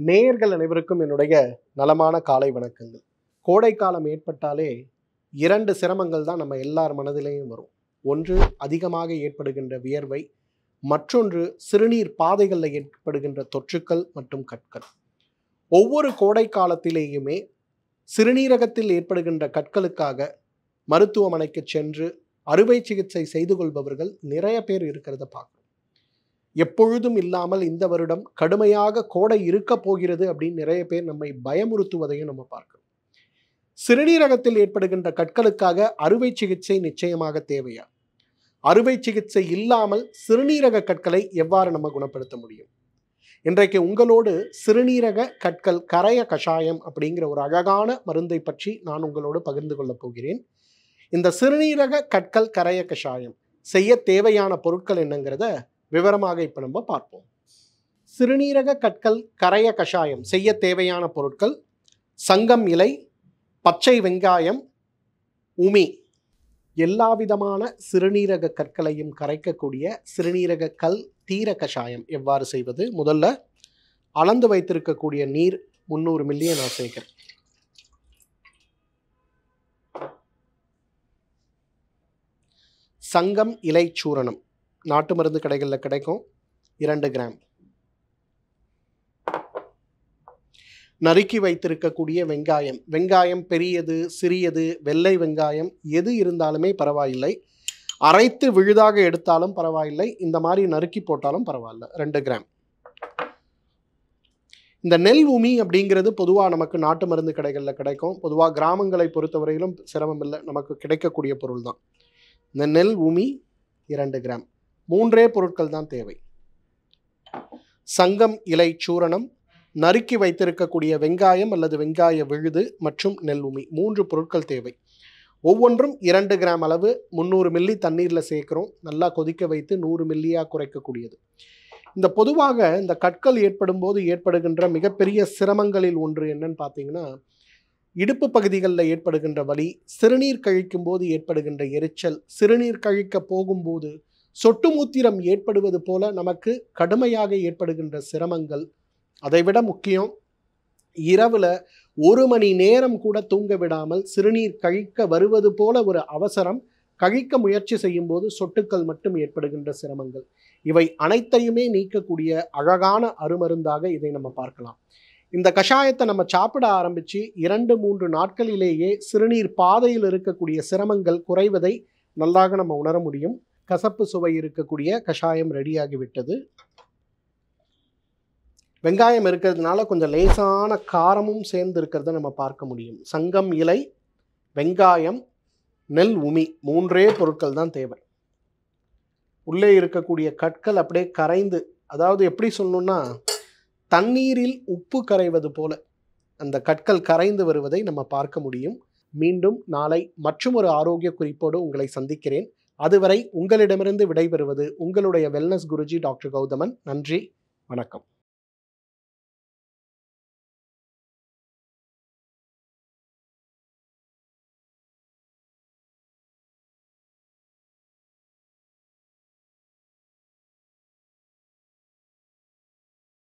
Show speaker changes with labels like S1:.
S1: நேயர்கள் அனைவருக்கும் என்னுடைய நலமான காலை வணக்கங்கள் கோடை காலம் ஏற்பட்டாலே இரண்டு சிரமங்கள் தான் நம்ம எல்லார் மனதிலையும் வரும் ஒன்று அதிகமாக ஏற்படுகின்ற வியர்வை மற்றொன்று சிறுநீர் பாதைகளில் ஏற்படுகின்ற தொற்றுக்கள் மற்றும் கற்கள் ஒவ்வொரு கோடை காலத்திலேயுமே சிறுநீரகத்தில் ஏற்படுகின்ற கற்களுக்காக மருத்துவமனைக்கு சென்று அறுவை சிகிச்சை செய்து கொள்பவர்கள் நிறைய பேர் இருக்கிறத பார்க்குறோம் எப்பொழுதும் இல்லாமல் இந்த வருடம் கடுமையாக கோடை இருக்க போகிறது அப்படின்னு நிறைய பேர் நம்மை பயமுறுத்துவதையும் நம்ம பார்க்கிறோம் சிறுநீரகத்தில் ஏற்படுகின்ற கற்களுக்காக அறுவை சிகிச்சை நிச்சயமாக தேவையா அறுவை சிகிச்சை இல்லாமல் சிறுநீரக கற்களை எவ்வாறு நம்ம குணப்படுத்த முடியும் இன்றைக்கு உங்களோடு சிறுநீரக கற்கள் கரைய கஷாயம் அப்படிங்கிற ஒரு அழகான மருந்தை பற்றி நான் உங்களோடு பகிர்ந்து கொள்ளப் போகிறேன் இந்த சிறுநீரக கற்கள் கரைய கஷாயம் செய்ய தேவையான பொருட்கள் என்னங்கிறத விவரமாக இப்போ நம்ம பார்ப்போம் சிறுநீரக கற்கள் கரைய கஷாயம் செய்ய தேவையான பொருட்கள் சங்கம் இலை பச்சை வெங்காயம் உமி எல்லா விதமான சிறுநீரக கற்களையும் கரைக்கக்கூடிய சிறுநீரக கல் தீர கஷாயம் எவ்வாறு செய்வது முதல்ல அளந்து வைத்திருக்கக்கூடிய நீர் முந்நூறு மில்லியை நான் சேர்க்கிறேன் சங்கம் இலை சூரணம் நாட்டு மருந்து கடைகளில் கிடைக்கும் இரண்டு கிராம் நறுக்கி வைத்திருக்கக்கூடிய வெங்காயம் வெங்காயம் பெரியது சிறியது வெள்ளை வெங்காயம் எது இருந்தாலுமே பரவாயில்லை அரைத்து விழுதாக எடுத்தாலும் பரவாயில்லை இந்த மாதிரி நறுக்கி போட்டாலும் பரவாயில்ல ரெண்டு கிராம் இந்த நெல் உமி அப்படிங்கிறது பொதுவாக நமக்கு நாட்டு மருந்து கடைகளில் கிடைக்கும் பொதுவாக கிராமங்களை பொறுத்தவரையிலும் சிரமம் இல்லை நமக்கு கிடைக்கக்கூடிய பொருள் தான் இந்த நெல் உமி இரண்டு கிராம் மூன்றே பொருட்கள் தான் தேவை சங்கம் இலை சூரணம் நறுக்கி வைத்திருக்கக்கூடிய வெங்காயம் அல்லது வெங்காய விழுது மற்றும் நெல் உமி மூன்று பொருட்கள் தேவை ஒவ்வொன்றும் இரண்டு கிராம் அளவு முந்நூறு மில்லி தண்ணீரில் சேர்க்குறோம் நல்லா கொதிக்க வைத்து நூறு மில்லியாக குறைக்கக்கூடியது இந்த பொதுவாக இந்த கற்கள் ஏற்படும் போது ஏற்படுகின்ற மிகப்பெரிய சிரமங்களில் ஒன்று என்னன்னு பார்த்தீங்கன்னா இடுப்பு பகுதிகளில் ஏற்படுகின்ற வலி சிறுநீர் கழிக்கும் போது ஏற்படுகின்ற எரிச்சல் சிறுநீர் கழிக்க போகும்போது சொட்டு மூத்திரம் ஏற்படுவது போல நமக்கு கடுமையாக ஏற்படுகின்ற சிரமங்கள் அதைவிட முக்கியம் இரவுல ஒரு மணி நேரம் கூட தூங்க விடாமல் சிறுநீர் கழிக்க வருவது போல ஒரு அவசரம் கழிக்க முயற்சி செய்யும் போது சொட்டுக்கள் மட்டும் ஏற்படுகின்ற சிரமங்கள் இவை அனைத்தையுமே நீக்கக்கூடிய அழகான அருமருந்தாக இதை நம்ம பார்க்கலாம் இந்த கஷாயத்தை நம்ம சாப்பிட ஆரம்பித்து இரண்டு மூன்று நாட்களிலேயே சிறுநீர் பாதையில் இருக்கக்கூடிய சிரமங்கள் குறைவதை நல்லாக நம்ம உணர முடியும் கசப்பு சுவை இருக்கக்கூடிய கஷாயம் ரெடியாகிவிட்டது வெங்காயம் இருக்கிறதுனால கொஞ்சம் லேசான காரமும் சேர்ந்து இருக்கிறத நம்ம பார்க்க முடியும் சங்கம் இலை வெங்காயம் நெல் உமி மூன்றே பொருட்கள் தான் தேவை உள்ளே இருக்கக்கூடிய கற்கள் அப்படியே கரைந்து அதாவது எப்படி சொல்லணும்னா தண்ணீரில் உப்பு கரைவது போல அந்த கற்கள் கரைந்து வருவதை நம்ம பார்க்க முடியும் மீண்டும் நாளை மற்றும் ஒரு ஆரோக்கிய குறிப்போடு உங்களை சந்திக்கிறேன் அதுவரை உங்களிடமிருந்து விடைபெறுவது உங்களுடைய வெல்னஸ் குருஜி டாக்டர் கௌதமன் நன்றி வணக்கம்